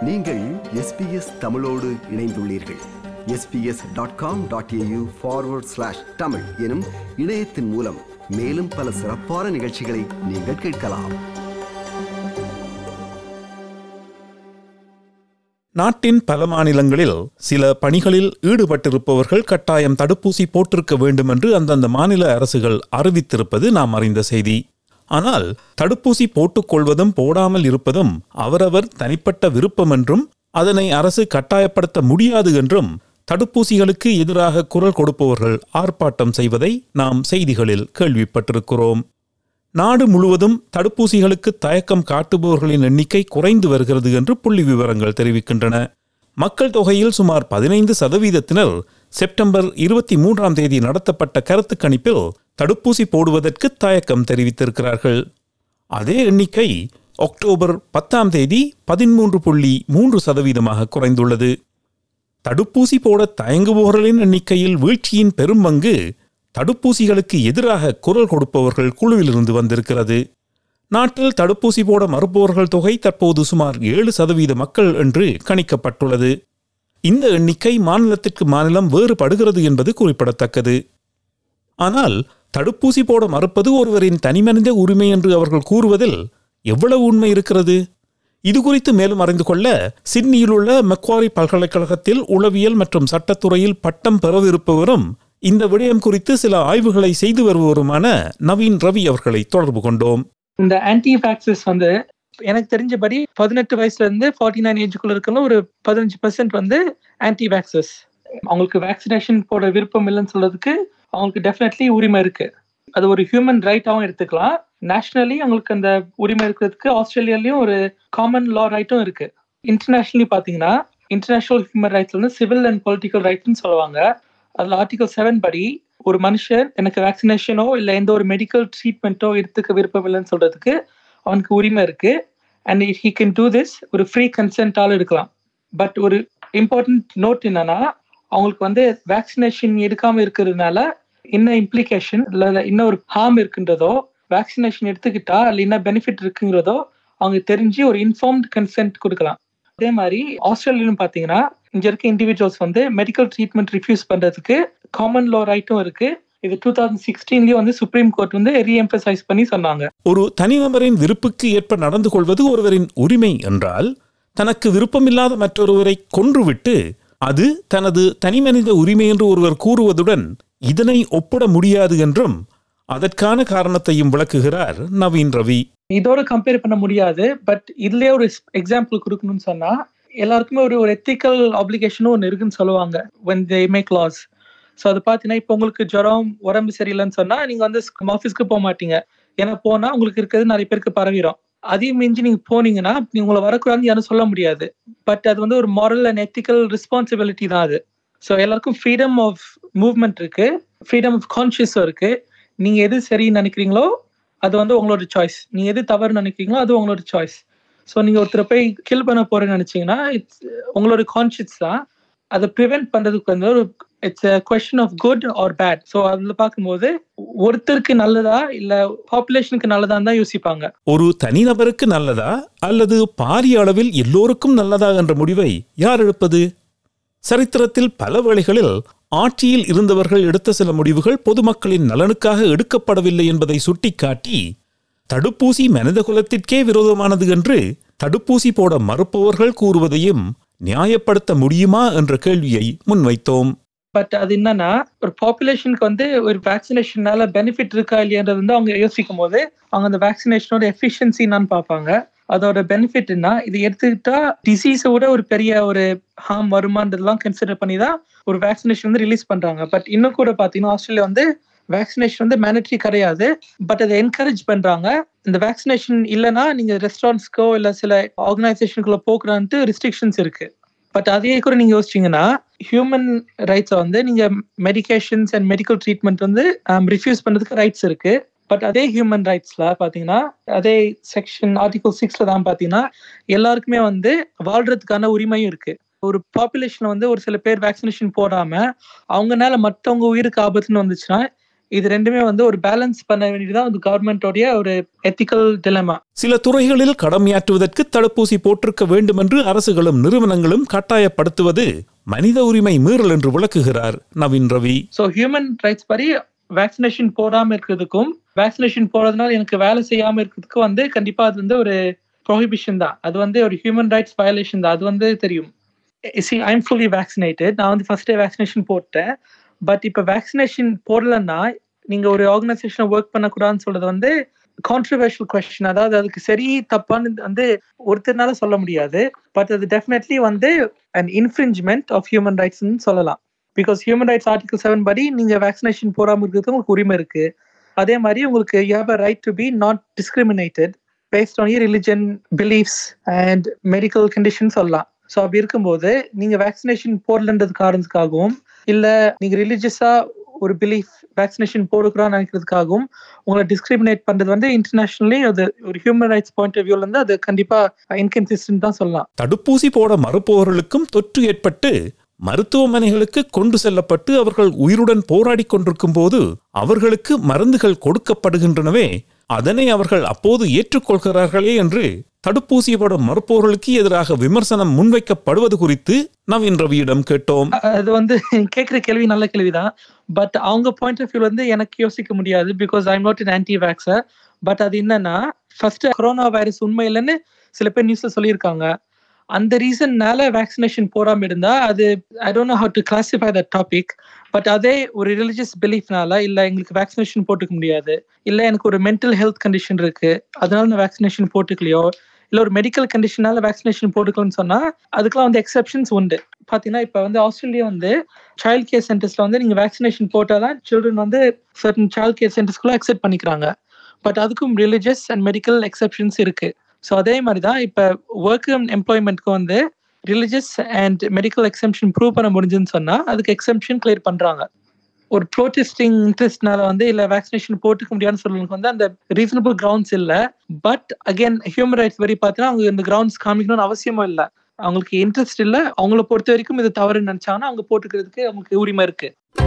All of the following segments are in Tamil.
நீங்கள் எஸ்பிஎஸ் தமிழோடு இணைந்துள்ளீர்கள் SBS dot com dot AU forward slash Tamil எனும் இணையத்தின் மூலம் மேலும் பல சிறப்பான நிகழ்ச்சிகளை நீங்கள் கேட்கலாம் நாட்டின் பல மாநிலங்களில் சில பணிகளில் ஈடுபட்டிருப்பவர்கள் கட்டாயம் தடுப்பூசி போட்டிருக்க வேண்டும் என்று அந்தந்த மாநில அரசுகள் அறிவித்திருப்பது நாம் அறிந்த செய்தி ஆனால் தடுப்பூசி போட்டுக்கொள்வதும் போடாமல் இருப்பதும் அவரவர் தனிப்பட்ட விருப்பம் என்றும் அதனை அரசு கட்டாயப்படுத்த முடியாது என்றும் தடுப்பூசிகளுக்கு எதிராக குரல் கொடுப்பவர்கள் ஆர்ப்பாட்டம் செய்வதை நாம் செய்திகளில் கேள்விப்பட்டிருக்கிறோம் நாடு முழுவதும் தடுப்பூசிகளுக்கு தயக்கம் காட்டுபவர்களின் எண்ணிக்கை குறைந்து வருகிறது என்று புள்ளி விவரங்கள் தெரிவிக்கின்றன மக்கள் தொகையில் சுமார் பதினைந்து சதவீதத்தினர் செப்டம்பர் இருபத்தி மூன்றாம் தேதி நடத்தப்பட்ட கருத்து கணிப்பில் தடுப்பூசி போடுவதற்கு தயக்கம் தெரிவித்திருக்கிறார்கள் அதே எண்ணிக்கை அக்டோபர் பத்தாம் தேதி பதிமூன்று புள்ளி மூன்று சதவீதமாக குறைந்துள்ளது தடுப்பூசி போட தயங்குபவர்களின் எண்ணிக்கையில் வீழ்ச்சியின் பெரும்பங்கு தடுப்பூசிகளுக்கு எதிராக குரல் கொடுப்பவர்கள் குழுவிலிருந்து வந்திருக்கிறது நாட்டில் தடுப்பூசி போட மறுப்பவர்கள் தொகை தற்போது சுமார் ஏழு சதவீத மக்கள் என்று கணிக்கப்பட்டுள்ளது இந்த எண்ணிக்கை மாநிலத்திற்கு மாநிலம் வேறுபடுகிறது என்பது குறிப்பிடத்தக்கது ஆனால் தடுப்பூசி போட மறுப்பது ஒருவரின் தனிமனித உரிமை என்று அவர்கள் கூறுவதில் எவ்வளவு உண்மை இருக்கிறது இது குறித்து மேலும் அறிந்து கொள்ள சிட்னியில் உள்ள மெக்வாரி பல்கலைக்கழகத்தில் உளவியல் மற்றும் சட்டத்துறையில் பட்டம் பெறவிருப்பவரும் இந்த விடயம் குறித்து சில ஆய்வுகளை செய்து வருபவருமான நவீன் ரவி அவர்களை தொடர்பு கொண்டோம் இந்த ஆன்டி வேக்சிஸ் வந்து எனக்கு தெரிஞ்சபடி பதினெட்டு வயசுல இருந்து ஃபார்ட்டி நைன் ஏஜுக்குள்ள இருக்கவங்க ஒரு பதினஞ்சு பெர்சென்ட் வந்து ஆன்டி வேக்சஸ் அவங்களுக்கு வேக்சினேஷன் போட விருப்பம் இல்லைன்னு சொல்றதுக்கு அவங்களுக்கு டெஃபினெட்லி உரிமை இருக்கு அது ஒரு ஹியூமன் ரைட்டாகவும் எடுத்துக்கலாம் நேஷனலி அவங்களுக்கு அந்த உரிமை இருக்கிறதுக்கு ஆஸ்திரேலியாலையும் ஒரு காமன் லா ரைட்டும் இருக்கு இன்டர்நேஷனலி பார்த்தீங்கன்னா இன்டர்நேஷனல் ஹியூமன் ரைட்ஸ் வந்து சிவில் அண்ட் பொலிட்டிக்கல் ரைட்ஸ்னு சொல்லுவாங்க அதில் ஆர்டிகல் செவன் படி ஒரு மனுஷன் எனக்கு வேக்சினேஷனோ இல்லை எந்த ஒரு மெடிக்கல் ட்ரீட்மெண்ட்டோ எடுத்துக்க விருப்பம் இல்லைன்னு சொல்றதுக்கு அவனுக்கு உரிமை இருக்கு and he can do this ஒரு ஃப்ரீ கன்சென்ட்டால் எடுக்கலாம் பட் ஒரு இம்பார்ட்டன்ட் நோட் என்னன்னா அவங்களுக்கு வந்து வேக்சினேஷன் எடுக்காம இருக்கிறதுனால என்ன இம்ப்ளிகேஷன் இல்லை என்ன ஒரு ஹார்ம் இருக்குன்றதோ வேக்சினேஷன் எடுத்துக்கிட்டா அதில் என்ன பெனிஃபிட் இருக்குங்கிறதோ அவங்க தெரிஞ்சு ஒரு இன்ஃபார்ம்ட் கன்சென்ட் கொடுக்கலாம் அதே மாதிரி ஆஸ்திரேலியாலும் பார்த்தீங்கன்னா இங்க இருக்க இண்டிவிஜுவல்ஸ் வந்து மெடிக்கல் ட்ரீட்மெண்ட் ரிஃப்யூஸ் பண்றதுக்கு காமன் லா ரைட்டும் இருக்கு இது டூ தௌசண்ட் சிக்ஸ்டீன்லயும் வந்து சுப்ரீம் கோர்ட் வந்து ரீஎம்பசைஸ் பண்ணி சொன்னாங்க ஒரு தனிநபரின் விருப்புக்கு ஏற்ப நடந்து கொள்வது ஒருவரின் உரிமை என்றால் தனக்கு விருப்பமில்லாத மற்றொருவரை கொன்றுவிட்டு அது தனது தனிமனித உரிமை என்று ஒருவர் கூறுவதுடன் இதனை ஒப்பிட முடியாது என்றும் அதற்கான காரணத்தையும் விளக்குகிறார் நவீன் ரவி இதோட கம்பேர் பண்ண முடியாது பட் இதுலயே ஒரு எக்ஸாம்பிள் கொடுக்கணும்னு சொன்னா எல்லாருக்குமே ஒரு ஒரு எத்திக்கல் ஆப்ளிகேஷனும் ஒன்று இருக்குன்னு சொல்லுவாங்க when they make laws so அது பார்த்தீங்கன்னா இப்போ உங்களுக்கு ஜுரம் உடம்பு சரியில்லைன்னு சொன்னா நீங்க வந்து ஆஃபீஸ்க்கு போக மாட்டீங்க ஏன்னா போனா உங்களுக்கு இருக்கிறது நிறைய பேருக்கு பரவிடும் அதையும் மிஞ்சி நீங்க போனீங்கன்னா நீங்க உங்களை வரக்கூடாதுன்னு யாரும் சொல்ல முடியாது பட் அது வந்து ஒரு மாரல் அண்ட் எத்திக்கல் ரெஸ்பான்சிபிலிட்டி தான் அது ஸோ எல்லாருக்கும் ஃப்ரீடம் ஆஃப் மூவ்மெண்ட் இருக்கு ஃப்ரீடம் ஆஃப் கான்ஷியஸும் இருக்கு நீங்க எது சரின்னு நினைக்கிறீங்களோ அது வந்து உங்களோட சாய்ஸ் நீங்க எது தவறு நினைக்கிறீங்களோ அது உங்களோட சாய்ஸ் ஸோ நீங்க ஒருத்தரை போய் கில் பண்ண போறேன்னு நினைச்சீங்கன்னா இட்ஸ் உங்களோட கான்ஷியஸ் தான் அதை ப்ரிவென்ட் பண்றதுக்கு வந்து ஒரு it's a question of good or bad so அதில் பார்க்கும்போது ஒருத்தருக்கு நல்லதா இல்ல பாப்புலேஷனுக்கு நல்லதான்னு தான் யோசிப்பாங்க ஒரு தனிநபருக்கு நல்லதா அல்லது பாரிய அளவில் எல்லோருக்கும் நல்லதா என்ற முடிவை யார் எடுப்பது சரித்திரத்தில் பல வேளைகளில் ஆட்சியில் இருந்தவர்கள் எடுத்த சில முடிவுகள் பொதுமக்களின் நலனுக்காக எடுக்கப்படவில்லை என்பதை சுட்டிக்காட்டி தடுப்பூசி மனித குலத்திற்கே விரோதமானது என்று தடுப்பூசி போட மறுப்பவர்கள் கூறுவதையும் நியாயப்படுத்த முடியுமா என்ற கேள்வியை முன்வைத்தோம் பட் அது என்னன்னா ஒரு பாப்புலேஷனுக்கு வந்து ஒரு வேக்சினேஷனால பெனிஃபிட் இருக்கா இல்லையன்றது வந்து அவங்க யோசிக்கும் போது அவங்க அந்த வேக்சினேஷனோட எஃபிஷியன்சி என்னன்னு பார்ப்பாங்க அதோட பெனிஃபிட்னா இது எடுத்துக்கிட்டா டிசீஸை விட ஒரு பெரிய ஒரு ஹார்ம் வருமானதெல்லாம் கன்சிடர் பண்ணி தான் ஒரு வேக்சினேஷன் வந்து ரிலீஸ் பண்றாங்க பட் இன்னும் கூட பாத்தீங்கன்னா ஆஸ்திரேலியா வந்து வேக்சினேஷன் வந்து மேனட்ரி கிடையாது பட் அதை என்கரேஜ் பண்றாங்க இந்த வேக்சினேஷன் இல்லைன்னா நீங்க ரெஸ்டாரண்ட்ஸ்க்கோ இல்ல சில ஆர்கனைசேஷனுக்குள்ள போக்குறான்ட்டு ரெஸ்ட்ரிக்ஷன்ஸ் இருக்கு பட் அதே கூட நீங்க யோசிச்சீங்கன்னா ஹியூமன் ரைட்ஸை வந்து நீங்க மெடிகேஷன்ஸ் அண்ட் மெடிக்கல் ட்ரீட்மெண்ட் வந்து ரிஃப்யூஸ் பண்றதுக்கு ரைட்ஸ் இருக்கு பட் அதே ஹியூமன் ரைட்ஸ்ல பாத்தீங்கன்னா அதே செக்ஷன் ஆர்டிகல் சிக்ஸ்ல தான் பாத்தீங்கன்னா எல்லாருக்குமே வந்து வாழ்றதுக்கான உரிமையும் இருக்கு ஒரு பாப்புலேஷன் வந்து ஒரு சில பேர் வேக்சினேஷன் போடாம அவங்கனால மற்றவங்க உயிருக்கு ஆபத்துன்னு வந்துச்சுன்னா இது ரெண்டுமே வந்து ஒரு பேலன்ஸ் பண்ண வேண்டியதுதான் வந்து கவர்மெண்டோடைய ஒரு எத்திக்கல் டிலமா சில துறைகளில் கடமையாற்றுவதற்கு தடுப்பூசி போட்டிருக்க வேண்டும் என்று அரசுகளும் நிறுவனங்களும் கட்டாயப்படுத்துவது மனித உரிமை மீறல் என்று விளக்குகிறார் Naveen Ravi so human rights படி வேக்சினேஷன் போடாம இருக்கிறதுக்கும் வேக்சினேஷன் போடுறதுனால எனக்கு வேலை செய்யாம இருக்கிறதுக்கும் வந்து கண்டிப்பா அது வந்து ஒரு ப்ரொஹிபிஷன் தான் அது வந்து ஒரு ஹியூமன் ரைட்ஸ் வயலேஷன் தான் அது வந்து தெரியும் சி ஐம் ஃபுல்லி வேக்சினேட்டட் நான் வந்து ஃபர்ஸ்ட் டே வேக்சினேஷன் போட்டேன் பட் இப்போ வேக்சினேஷன் போடலன்னா நீங்க ஒரு ஆர்கனைசேஷனை ஒர்க் பண்ணக்கூடாதுன்னு சொல்றது வந்து கான்ட்ரவர்ஷியல் கொஸ்டின் அதாவது அதுக்கு சரி தப்பான்னு வந்து ஒருத்தர்னால சொல்ல முடியாது பட் அது டெஃபினெட்லி வந்து அன் இன்ஃப்ரிஞ்ச்மெண்ட் ஆஃப் ஹியூமன் ரைட்ஸ்னு சொல்லலாம் because human rights article seven படி நீங்க வேக்சினேஷன் போடாம இருக்கிறது உங்களுக்கு உரிமை இருக்கு அதே மாதிரி உங்களுக்கு you have a right to be not discriminated based on your religion beliefs and medical condition சொல்லலாம் ஸோ அப்படி இருக்கும்போது நீங்க வேக்சினேஷன் போடலன்றது காரணத்துக்காகவும் இல்ல நீங்க ரிலீஜியஸா ஒரு பிலீஃப் வேக்சினேஷன் போடுக்கிறோம்னு நினைக்கிறதுக்காகவும் உங்களை டிஸ்கிரிமினேட் பண்றது வந்து இன்டர்நேஷனலி அது ஒரு ஹியூமன் ரைட்ஸ் பாயிண்ட் ஆஃப் வியூல இருந்து அது கண்டிப்பா இன்கன்சிஸ்டன்ட் தான் சொல்லலாம் தடுப்பூசி போட மறுப்பவர்களுக்கும் தொற்று ஏற்பட்டு மருத்துவமனைகளுக்கு கொண்டு செல்லப்பட்டு அவர்கள் உயிருடன் போராடி கொண்டிருக்கும் போது அவர்களுக்கு மருந்துகள் கொடுக்கப்படுகின்றனவே அதனை அவர்கள் அப்போது ஏற்றுக்கொள்கிறார்களே என்று தடுப்பூசி போட மறுப்பவர்களுக்கு எதிராக விமர்சனம் முன்வைக்கப்படுவது குறித்து நவீன் ரவியிடம் கேட்டோம் அது வந்து கேட்குற கேள்வி நல்ல கேள்விதான் பட் அவங்க பாயிண்ட் ஆஃப் வியூ வந்து எனக்கு யோசிக்க முடியாது because I'm not an anti vaxxer but அது என்னன்னா ஃபர்ஸ்ட் கொரோனா வைரஸ் உண்மை இல்லைன்னு சில பேர் நியூஸ்ல சொல்லியிருக்காங்க அந்த ரீசன்னால வேக்சினேஷன் போடாம இருந்தா அது I don't know how to classify the topic but அதே ஒரு ரிலிஜியஸ் பிலீஃப்னால இல்ல எங்களுக்கு வேக்சினேஷன் போட்டுக்க முடியாது இல்ல எனக்கு ஒரு மென்டல் ஹெல்த் கண்டிஷன் இருக்கு அதனால நான் வேக்சினேஷன் போட்டுக்கலையோ இல்ல ஒரு மெடிக்கல் கண்டிஷனால வேக்சினேஷன் போட்டுக்கலன்னு சொன்னா அதுக்கெல்லாம் வந்து எக்ஸப்ஷன்ஸ் உண்டு பாத்தீங்கன்னா இப்ப வந்து ஆஸ்திரேலியா வந்து சைல்ட் கேர் சென்டர்ஸ்ல வந்து நீங்க வேக்சினேஷன் போட்டாதான் சில்ட்ரன் வந்து சர்டன் சைல்ட் கேர் சென்டர்ஸ்க்குள்ள அக்செப்ட் பண்ணிக்கிறாங்க பட் அதுக்கும் ரிலிஜியஸ் அண்ட் மெடிக்கல் எக்ஸப்ஷன்ஸ் இருக்கு ஸோ அதே மாதிரி தான் இப்போ ஒர்க் எம்ப்ளாய்மெண்ட்க்கு வந்து religious and medical exemption prove பண்ண முடிஞ்சுன்னு சொன்னா அதுக்கு எக்ஸம்ஷன் கிளியர் பண்றாங்க ஒரு ப்ரோட்டெஸ்டிங் இன்ட்ரெஸ்ட்னால வந்து இல்ல வேக்சினேஷன் போட்டுக்க முடியாதுன்னு சொல்றதுக்கு வந்து அந்த ரீசனபிள் கிரவுண்ட்ஸ் இல்ல பட் அகைன் ஹியூமன் ரைட்ஸ் வரி பார்த்தீங்கன்னா அவங்க இந்த கிரவுண்ட்ஸ் காமிக்கணும்னு அவசியமும் இல்லை அவங்களுக்கு இன்ட்ரெஸ்ட் இல்லை அவங்கள பொறுத்த வரைக்கும் இது தவறுன்னு நினைச்சாங்கன்னா அவங்க போட்டுக்கிறதுக்கு அவங்களுக்கு உரிமை இருக்கு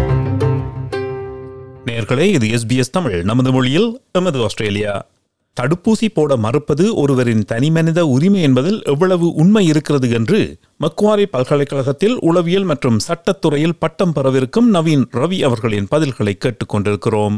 நேர்களே இது எஸ்பிஎஸ் தமிழ் நமது மொழியில் எமது ஆஸ்திரேலியா தடுப்பூசி போட மறுப்பது ஒருவரின் தனிமனித உரிமை என்பதில் எவ்வளவு உண்மை இருக்கிறது என்று மக்குவாரி பல்கலைக்கழகத்தில் உளவியல் மற்றும் சட்டத்துறையில் பட்டம் பெறவிருக்கும் நவீன் ரவி அவர்களின் பதில்களை கேட்டுக்கொண்டிருக்கிறோம்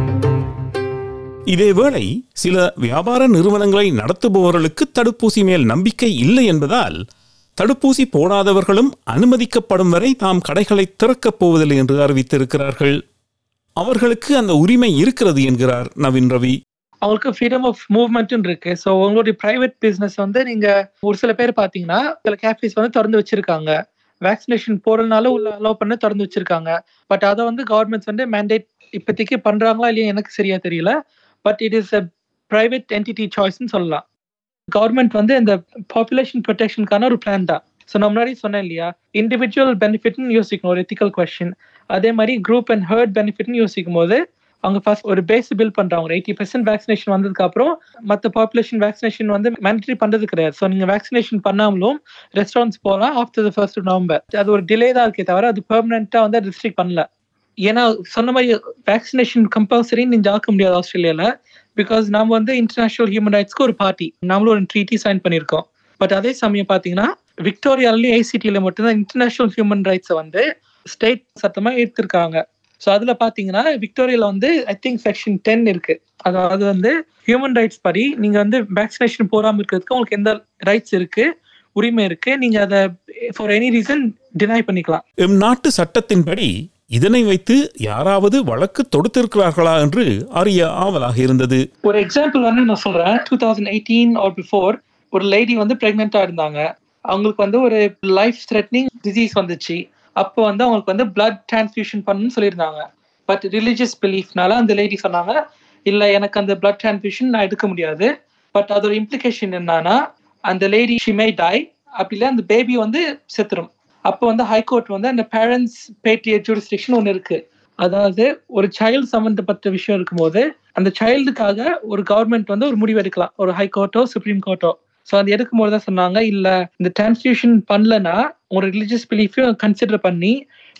இதேவேளை சில வியாபார நிறுவனங்களை நடத்துபவர்களுக்கு தடுப்பூசி மேல் நம்பிக்கை இல்லை என்பதால் தடுப்பூசி போடாதவர்களும் அனுமதிக்கப்படும் வரை தாம் கடைகளை திறக்கப் போவதில்லை என்று அறிவித்திருக்கிறார்கள் அவர்களுக்கு அந்த உரிமை இருக்கிறது என்கிறார் நவீன் ரவி அவங்களுக்கு ஃப்ரீடம் ஆஃப் மூவ்மெண்ட்னு இருக்கு ஸோ உங்களுடைய பிரைவேட் பிசினஸ் வந்து நீங்க ஒரு சில பேர் பாத்தீங்கன்னா சில கேஃபேஸ் வந்து திறந்து வச்சிருக்காங்க வேக்சினேஷன் போறதுனால உள்ள அலோவ் பண்ண திறந்து வச்சிருக்காங்க பட் அதை வந்து கவர்மெண்ட்ஸ் வந்து மேண்டேட் இப்போதைக்கு பண்றாங்களா இல்லையா எனக்கு சரியா தெரியல but it is a private entity சாய்ஸ்னு சொல்லலாம் கவர்மெண்ட் வந்து இந்த பாப்புலேஷன் ப்ரொடெக்ஷனுக்கான ஒரு பிளான் தான் ஸோ நான் முன்னாடி சொன்னேன் இல்லையா இண்டிவிஜுவல் பெனிஃபிட்னு யோசிக்கணும் ஒரு எத்திக்கல் கொஸ்டின் அதே மாதிரி குரூப் அண்ட் ஹர்ட் பெனிஃபிட்னு யோசிக்கும் போது அவங்க ஃபர்ஸ்ட் ஒரு பேஸ் பில் பண்றாங்க ஒரு எயிட்டி பர்சன்ட் வேக்சினேஷன் வந்ததுக்கு அப்புறம் மற்ற பாப்புலேஷன் வேக்சினேஷன் வந்து மேண்டரி பண்றது கிடையாது ஸோ நீங்க வேக்சினேஷன் பண்ணாமலும் ரெஸ்டாரண்ட்ஸ் போகலாம் ஆஃப்டர் த ஃபர்ஸ்ட் நவம்பர் அது ஒரு டிலே தான் இருக்கே தவிர அது பெர்மனண்டா வந்து ரெஸ்ட்ரிக்ட் பண்ணல ஏன்னா சொன்ன மாதிரி வேக்சினேஷன் கம்பல்சரின்னு நீங்க ஆக்க முடியாது ஆஸ்திரேலியால பிகாஸ் நாம வந்து இன்டர்நேஷனல் ஹியூமன் ரைட்ஸ்க்கு ஒரு பார்ட்டி நாமளும் ஒரு ட்ரீட்டி சைன் பண்ணியிருக்கோம் பட் அதே சமயம் பாத்தீங்கன்னா விக்டோரியாலையும் ஐசிடியில மட்டும்தான் இன்டர்நேஷனல் ஹியூமன் ரைட்ஸை வந்து ஸ்டேட் சத்தமா எடுத்திருக்காங்க ஸோ அதுல பாத்தீங்கன்னா விக்டோரியால வந்து ஐ திங்க் செக்ஷன் டென் இருக்கு அதாவது வந்து ஹியூமன் ரைட்ஸ் படி நீங்க வந்து வேக்சினேஷன் போடாம இருக்கிறதுக்கு உங்களுக்கு எந்த ரைட்ஸ் இருக்கு உரிமை இருக்கு நீங்க அதை ஃபார் எனி ரீசன் டினை பண்ணிக்கலாம் எம் நாட்டு சட்டத்தின்படி இதனை வைத்து யாராவது வழக்கு தொடுத்திருக்கிறார்களா என்று அறிய ஆவலாக இருந்தது ஒரு எக்ஸாம்பிள் வந்து நான் சொல்றேன் two thousand eighteen or before ஒரு லேடி வந்து பிரெக்னெண்டா இருந்தாங்க அவங்களுக்கு வந்து ஒரு லைஃப் த்ரெட்னிங் டிசீஸ் வந்துச்சு அப்போ வந்து அவங்களுக்கு வந்து பிளட் டிரான்ஸ்ஃபியூஷன் பண்ணணும்னு சொல்லியிருந்தாங்க பட் ரிலீஜியஸ் பிலீஃப்னால அந்த லேடி சொன்னாங்க இல்ல எனக்கு அந்த பிளட் டிரான்ஸ்ஃபியூஷன் நான் எடுக்க முடியாது பட் அதோட இம்ப்ளிகேஷன் என்னன்னா அந்த லேடி ஷி மே டை அப்படி இல்லை அந்த பேபி வந்து செத்துரும் அப்போ வந்து ஹைகோர்ட் வந்து அந்த பேரண்ட்ஸ் பேட்டிய ஜூரிஸ்டிக்ஷன் ஒன்று இருக்கு அதாவது ஒரு சைல்டு சம்மந்தப்பட்ட விஷயம் இருக்கும்போது அந்த சைல்டுக்காக ஒரு கவர்மெண்ட் வந்து ஒரு முடிவு எடுக்கலாம் ஒரு ஹைகோர்ட்டோ சுப்ரீம் கோர்ட்டோ ஸோ அது எடுக்கும்போது தான் சொன்னாங்க இல்ல இந்த டிரான்ஸ்டியூஷன் பண்ணலன்னா ஒரு ரிலிஜியஸ் பிலீஃபையும் கன்சிடர் பண்ணி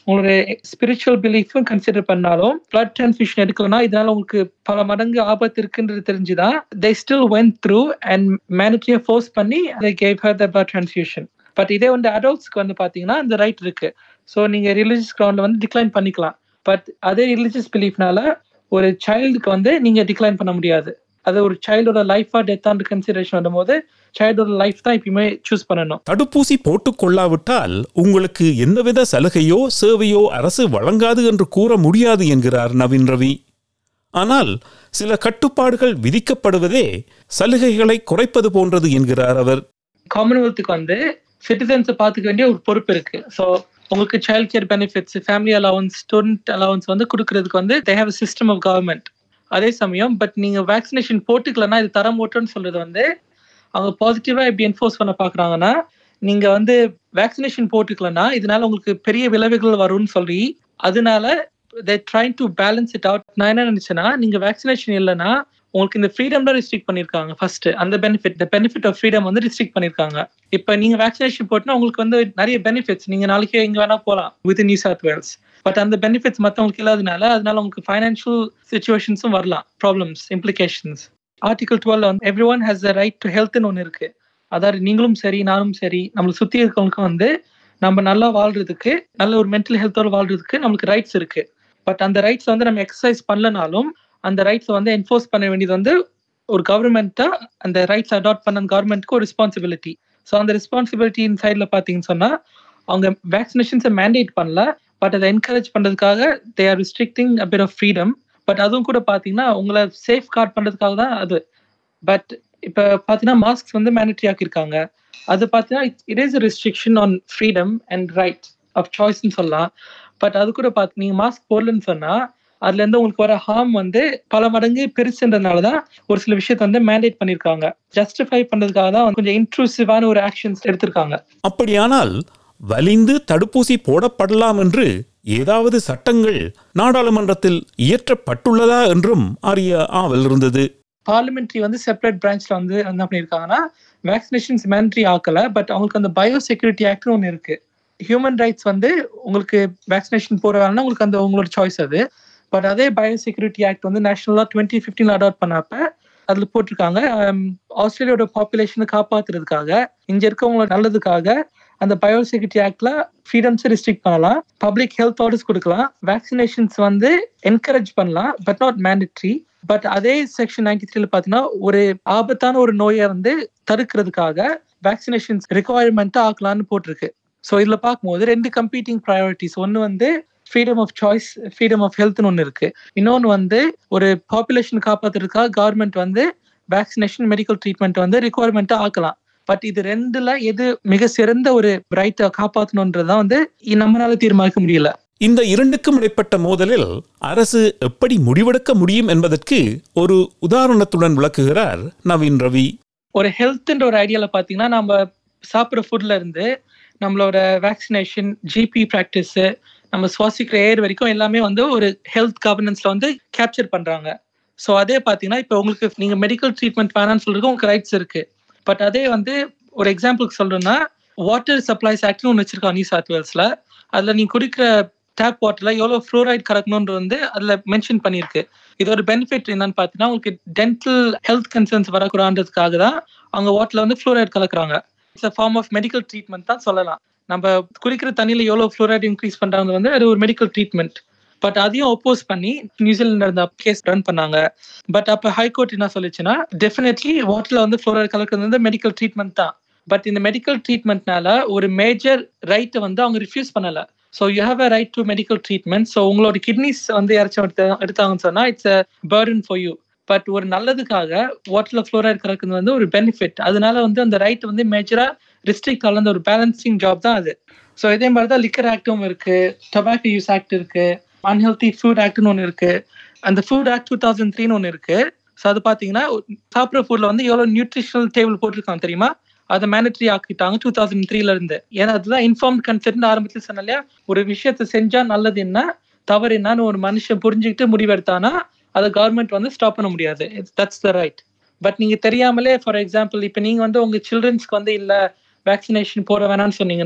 உங்களுடைய ஸ்பிரிச்சுவல் பிலீஃபும் கன்சிடர் பண்ணாலும் பிளட் டிரான்ஸ்ஃபியூஷன் எடுக்கணும்னா இதனால உங்களுக்கு பல மடங்கு ஆபத்து இருக்குன்றது தெரிஞ்சுதான் they still went through and மேனேஜியை ஃபோர்ஸ் பண்ணி அதை gave her the blood transfusion but இதே வந்து அடல்ட்ஸ்க்கு வந்து பாத்தீங்கன்னா அந்த ரைட் இருக்கு ஸோ நீங்க ரிலீஜியஸ் கிரவுண்ட்ல வந்து டிக்ளைன் பண்ணிக்கலாம் பட் அதே ரிலீஜியஸ் பிலீஃப்னால ஒரு சைல்டுக்கு வந்து நீங்க டிக்ளைன் பண்ண முடியாது அது ஒரு சைல்டோட லைஃபா டெத்தான்னு கன்சிடரேஷன் வரும்போது சைல்டோட லைஃப் தான் எப்பயுமே சூஸ் பண்ணணும் தடுப்பூசி போட்டுக் கொள்ளாவிட்டால் உங்களுக்கு எந்தவித சலுகையோ சேவையோ அரசு வழங்காது என்று கூற முடியாது என்கிறார் நவீன் ரவி ஆனால் சில கட்டுப்பாடுகள் விதிக்கப்படுவதே சலுகைகளை குறைப்பது போன்றது என்கிறார் அவர் காமன்வெல்த்துக்கு வந்து சிட்டிசன்ஸை பார்த்துக்க வேண்டிய ஒரு பொறுப்பு இருக்கு ஸோ உங்களுக்கு child care benefits family allowance student allowance வந்து கொடுக்கறதுக்கு வந்து they have system of government அதே சமயம் பட் நீங்க வேக்சினேஷன் போட்டுக்கலன்னா இது தர மாட்டோம்னு சொல்றது வந்து அவங்க பாசிட்டிவா எப்படி என்ஃபோர்ஸ் பண்ண பாக்குறாங்கன்னா நீங்க வந்து வேக்சினேஷன் போட்டுக்கலன்னா இதனால உங்களுக்கு பெரிய விளைவுகள் வரும்னு சொல்லி அதனால they trying to balance it out நான் என்ன நினைச்சேன்னா நீங்க வேக்சினேஷன் இல்லைன்னா உங்களுக்கு இந்த ஃப்ரீடம் தான் ரெஸ்ட்ரிக்ட் பண்ணிருக்காங்க ஃபர்ஸ்ட் அந்த benefit the benefit of freedom வந்து ரெஸ்ட்ரிக்ட் பண்ணிருக்காங்க இப்போ நீங்க வேக்சினேஷன் போட்டுனா உங்களுக்கு வந்து நிறைய பெனிஃபிட்ஸ் நீங்க நாளைக்கு எங்க வேணா போகலாம் with New South Wales but அந்த பெனிஃபிட்ஸ் மற்றவங்களுக்கு இல்லாதனால அதனால உங்களுக்கு ஃபைனான்ஷியல் சுச்சுவேஷன்ஸும் வரலாம் ப்ராப்ளம்ஸ் இம்ப்ளிகேஷன்ஸ் ஆர்டிகல் டுவெல் வந்து everyone has the right to ஹெல்த்னு ஒன்று இருக்கு அதாவது நீங்களும் சரி நானும் சரி நம்மளை சுற்றி இருக்கவங்களுக்கும் வந்து நம்ம நல்லா வாழ்றதுக்கு நல்ல ஒரு மென்டல் ஹெல்த்தோட வாழ்றதுக்கு நம்மளுக்கு ரைட்ஸ் இருக்கு பட் அந்த ரைட்ஸ் வந்து நம்ம எக்ஸசைஸ் பண்ணலனாலும் அந்த ரைட்ஸை வந்து என்ஃபோர்ஸ் பண்ண வேண்டியது வந்து ஒரு கவர்மெண்ட்டா அந்த ரைட்ஸ் அடாப்ட் பண்ண கவர்மெண்ட்க்கு ஒரு ரெஸ்பான்சிபிலிட்டி ஸோ அந்த ரெஸ்பான்சிபிலிட்டியின் சைடில் பார்த்தீங்கன்னு சொன்னால் அவங்க வேக்சினேஷன்ஸை மேண்டேட் பண்ணல பட் அதை என்கரேஜ் பண்ணுறதுக்காக they are restricting a bit of freedom but அதுவும் கூட பார்த்தீங்கன்னா உங்களை சேஃப் கார்ட் பண்ணுறதுக்காக தான் அது பட் இப்போ பார்த்தீங்கன்னா மாஸ்க் வந்து மேண்டட்ரி ஆக்கியிருக்காங்க அது பார்த்தீங்கன்னா it is restriction on freedom and right of சாய்ஸ்னு சொல்லலாம் பட் அது கூட பார்த்து நீங்கள் மாஸ்க் போடலன்னு சொன்னால் அதுல இருந்து உங்களுக்கு வர ஹார்ம் வந்து பல மடங்கு பெருசுன்றதுனால தான் ஒரு சில விஷயத்த வந்து மேண்டேட் பண்ணிருக்காங்க ஜஸ்டிஃபை பண்றதுக்காக தான் கொஞ்சம் இன்ட்ரூசிவான ஒரு ஆக்ஷன்ஸ் எடுத்திருக்காங்க அப்படியானால் வலிந்து தடுப்பூசி போடப்படலாம் என்று ஏதாவது சட்டங்கள் நாடாளுமன்றத்தில் இயற்றப்பட்டுள்ளதா என்றும் அறிய ஆவல் இருந்தது பார்லிமெண்ட்ரி வந்து செப்பரேட் பிரான்ச்ல வந்து என்ன பண்ணியிருக்காங்கன்னா வேக்சினேஷன்ஸ் மேண்ட்ரி ஆக்கல பட் அவங்களுக்கு அந்த பயோ செக்யூரிட்டி ஆக்ட்னு ஒன்று இருக்கு ஹியூமன் ரைட்ஸ் வந்து உங்களுக்கு வேக்சினேஷன் போடுறாங்கன்னா உங்களுக்கு அந்த உங்களோட சாய்ஸ் அது பட் அதே பயோ செக்யூரிட்டி ஆக்ட் வந்து நேஷனலாக டுவெண்ட்டி ஃபிஃப்டீன் அடாப்ட் பண்ணப்ப அதில் போட்டிருக்காங்க ஆஸ்திரேலியாவோட பாப்புலேஷனை காப்பாத்துறதுக்காக இங்க இருக்கவங்களோட நல்லதுக்காக அந்த பயோ செக்யூரிட்டி ஆக்ட்ல ஃப்ரீடம்ஸ் ரெஸ்ட்ரிக்ட் பண்ணலாம் பப்ளிக் ஹெல்த் ஆர்டர்ஸ் கொடுக்கலாம் வேக்சினேஷன்ஸ் வந்து என்கரேஜ் பண்ணலாம் பட் நாட் மேண்டட்ரி பட் அதே செக்ஷன் நைன்டி த்ரீல பாத்தீங்கன்னா ஒரு ஆபத்தான ஒரு நோயை வந்து தடுக்கிறதுக்காக வேக்சினேஷன்ஸ் ரெக்குவயர்மெண்ட்டா ஆக்கலாம்னு போட்டிருக்கு ஸோ இதுல பார்க்கும்போது ரெண்டு கம்பீட்டிங் ப்ரையாரிட்டிஸ் ஒன்று வந்து freedom of choice freedom of ஹெல்த்னு ஒன்று இருக்கு இன்னொன்று வந்து ஒரு பாப்புலேஷன் காப்பாத்துறதுக்காக கவர்மெண்ட் வந்து வேக்சினேஷன் மெடிக்கல் ட்ரீட்மெண்ட் வந்து ரிக்குவயர்மெண்ட்டா ஆக்கலாம் பட் இது ரெண்டுல எது மிக சிறந்த ஒரு ரைட்டை காப்பாற்றணுன்றதான் வந்து நம்மளால தீர்மானிக்க முடியல இந்த இரண்டுக்கும் இடைப்பட்ட மோதலில் அரசு எப்படி முடிவெடுக்க முடியும் என்பதற்கு ஒரு உதாரணத்துடன் விளக்குகிறார் நவீன் ரவி ஒரு ஹெல்த்ன்ற ஒரு ஐடியால பாத்தீங்கன்னா நம்ம சாப்பிட்ற ஃபுட்ல இருந்து நம்மளோட வேக்சினேஷன் ஜிபி ப்ராக்டிஸ் நம்ம சுவாசிக்கிற ஏர் வரைக்கும் எல்லாமே வந்து ஒரு ஹெல்த் கவர்னன்ஸ்ல வந்து கேப்சர் பண்றாங்க ஸோ அதே பார்த்தீங்கன்னா இப்போ உங்களுக்கு நீங்க மெடிக்கல் ட்ரீட்மெண்ட் வேணாம்னு சொல்றதுக்கு உங்களுக்கு ரைட்ஸ் இருக்கு பட் அதே வந்து ஒரு எக்ஸாம்பிளுக்கு சொல்றேன்னா வாட்டர் சப்ளைஸ் ஆக்ட்னு ஒன்று வச்சிருக்காங்க நியூ சவுத் வேல்ஸ்ல அதில் நீங்க குடிக்கிற டேப் வாட்டர்ல எவ்வளோ ஃப்ளோரைட் கறக்கணும்னு வந்து அதில் மென்ஷன் பண்ணியிருக்கு இதோட பெனிஃபிட் என்னன்னு பார்த்தீங்கன்னா உங்களுக்கு டென்டல் ஹெல்த் கன்சர்ன்ஸ் வரக்கூடாதுன்றதுக்காக தான் அவங்க வாட்டர்ல வந்து ஃப்ளோரைட் கலக்குறாங்க it's a form of medical treatment தான் சொல்லலாம் நம்ம குடிக்கிற தண்ணியில எவ்வளவு ஃப்ளோரைட் இன்க்ரீஸ் பண்றாங்க வந்து அது ஒரு மெடிக்கல் ட்ரீட்மெண்ட் பட் அதையும் ஒப்போஸ் பண்ணி நியூசிலாந்து நடந்த கேஸ் ரன் பண்ணாங்க பட் அப்ப ஹைகோர்ட் என்ன சொல்லிச்சுன்னா டெஃபினெட்லி வாட்டர்ல வந்து ஃப்ளோரைட் கலக்கிறது வந்து மெடிக்கல் ட்ரீட்மெண்ட் தான் பட் இந்த மெடிக்கல் ட்ரீட்மெண்ட்னால ஒரு மேஜர் ரைட்டை வந்து அவங்க ரிஃப்யூஸ் பண்ணல so you have a right to medical treatment so உங்களோட கிட்னிஸ் வந்து யாராச்சும் எடுத்து எடுத்தாங்கன்னு சொன்னா it's a burden for you but ஒரு நல்லதுக்காக வாட்டர்ல ஃப்ளோரைட் கலக்கிறது வந்து ஒரு பெனிஃபிட் அதனால வந்து அந்த ரைட் வந்து மேஜரா ரிஸ்ட்ரிக்ட் கலந்த ஒரு பேலன்சிங் ஜாப் தான் அது ஸோ இதே மாதிரி தான் லிக்கர் ஆக்டும் இருக்கு டொபாக்கோ யூஸ் ஆக்ட் இருக்கு அன்ஹெல்தி ஃபுட் ஆக்ட்னு ஒன்று இருக்கு அந்த ஃபுட் ஆக்ட் டூ தௌசண்ட் த்ரீன்னு ஒன்று இருக்கு ஸோ அது பார்த்தீங்கன்னா சாப்பிட்ற ஃபுட்ல வந்து எவ்வளோ நியூட்ரிஷனல் டேபிள் போட்டிருக்காங்க தெரியுமா அதை மேனட்ரி ஆக்கிட்டாங்க டூ தௌசண்ட் த்ரீல இருந்து ஏன்னா அதுதான் இன்ஃபார்ம் கன்சென்ட் ஆரம்பத்தில் சொன்ன இல்லையா ஒரு விஷயத்த செஞ்சா நல்லது என்ன தவறு என்னன்னு ஒரு மனுஷன் புரிஞ்சுக்கிட்டு முடிவெடுத்தானா அதை கவர்மெண்ட் வந்து ஸ்டாப் பண்ண முடியாது தட்ஸ் த ரைட் பட் நீங்க தெரியாமலே ஃபார் எக்ஸாம்பிள் இப்போ நீங்க வந்து உங்க சில்ட்ரன்ஸ்க்கு வந்து இல்ல வேக்சினேஷன் போட வேணாம்னு சொன்னீங்கன்னா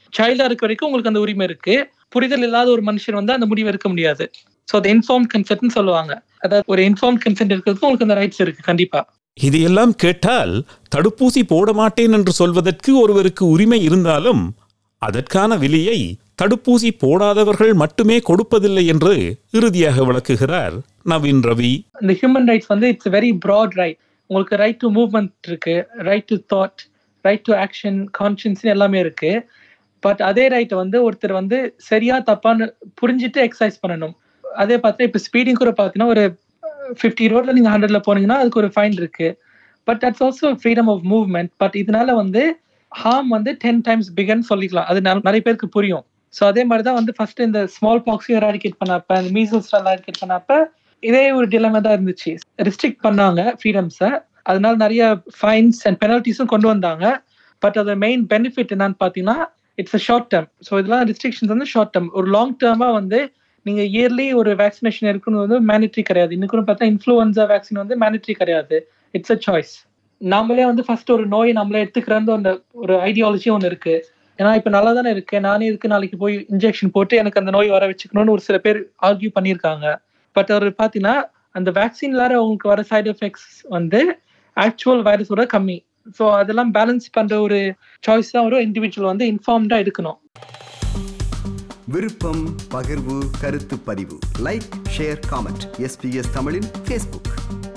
சைல்டா இருக்க வரைக்கும் உங்களுக்கு அந்த உரிமை இருக்கு புரிதல் இல்லாத ஒரு மனுஷன் வந்து அந்த முடிவு எடுக்க முடியாது ஸோ அது இன்ஃபார்ம் கன்சென்ட்னு சொல்லுவாங்க அதாவது ஒரு இன்ஃபார்ம் கன்சென்ட் இருக்கிறதுக்கு உங்களுக்கு அந்த ரைட்ஸ் இருக்கு கண்டிப்பா இதையெல்லாம் கேட்டால் தடுப்பூசி போட மாட்டேன் என்று சொல்வதற்கு ஒருவருக்கு உரிமை இருந்தாலும் அதற்கான விலையை தடுப்பூசி போடாதவர்கள் மட்டுமே கொடுப்பதில்லை என்று இறுதியாக விளக்குகிறார் நவீன் ரவி இந்த ஹியூமன் ரைட்ஸ் வந்து இட்ஸ் வெரி ப்ராட் ரைட் உங்களுக்கு ரைட் டு மூவ்மெண்ட் இருக்கு right to thought right to action conscience எல்லாமே இருக்கு பட் அதே ரைட்டை வந்து ஒருத்தர் வந்து சரியா தப்பான்னு புரிஞ்சுட்டு எக்ஸசைஸ் பண்ணணும் அதே பார்த்தா இப்போ ஸ்பீடிங் கூட பார்த்தீங்கன்னா ஒரு ஃபிஃப்டி ரோட்ல நீங்க ஹண்ட்ரட்ல போனீங்கன்னா அதுக்கு ஒரு ஃபைன் இருக்கு but that's also freedom of movement but இதனால வந்து ஹார்ம் வந்து டென் டைம்ஸ் பிகன் சொல்லிக்கலாம் அது ந- நிறைய பேருக்கு புரியும் ஸோ அதே மாதிரி தான் வந்து ஃபர்ஸ்ட் இந்த ஸ்மால் பாக்ஸையும் எராடிகேட் பண்ணப்ப இந்த மீசல்ஸ் எராடிகேட் பண்ணப்ப இதே ஒரு டிலமை தான் இருந்துச்சு ரெஸ்ட்ரிக்ட் பண்ணாங்க ஃப்ரீடம்ஸை அதனால நிறைய ஃபைன்ஸ் அண்ட் பெனல்ட்டிஸும் கொண்டு வந்தாங்க பட் அதோட மெயின் பெனிஃபிட் என்னன்னு பார்த்தீங்கன்னா it's a short term so இதெல்லாம் ரெஸ்ட்ரிக்ஷன்ஸ் வந்து ஷார்ட் டேர்ம் ஒரு லாங் டேர்மாக வந்து நீங்க இயர்லி ஒரு வேக்சினேஷன் எடுக்கணும் வந்து மேனிட்ரி கிடையாது இன்னைக்கு பார்த்தா இன்ஃப்ளூயன்சா வேக்சின் வந்து மேனிட்ரி கிடையாது இட்ஸ் அ சாய்ஸ் நாமளே வந்து ஃபர்ஸ்ட் ஒரு நோயை நம்மளே எடுத்துக்கிறோன்னு அந்த ஒரு ஐடியாலஜி ஒன்று இருக்கு ஏன்னா இப்போ நல்லா தானே இருக்கு நானே இதுக்கு நாளைக்கு போய் இன்ஜெக்ஷன் போட்டு எனக்கு அந்த நோய் வர வச்சுக்கணும்னு ஒரு சில பேர் ஆர்கியூ பண்ணியிருக்காங்க பட் அவர் பார்த்தீங்கன்னா அந்த வேக்சின்லார அவங்களுக்கு வர சைடு எஃபெக்ட்ஸ் வந்து ஆக்சுவல் வைரஸோட கம்மி ஸோ அதெல்லாம் பேலன்ஸ் பண்ற ஒரு சாய்ஸ் தான் ஒரு இண்டிவிஜுவல் வந்து இன்ஃபார்ம்டா எடுக்கணும் விருப்பம் பகிர்வு கருத்து பதிவு லைக் ஷேர் காமெண்ட் எஸ்பிஎஸ் தமிழின் ஃபேஸ்புக்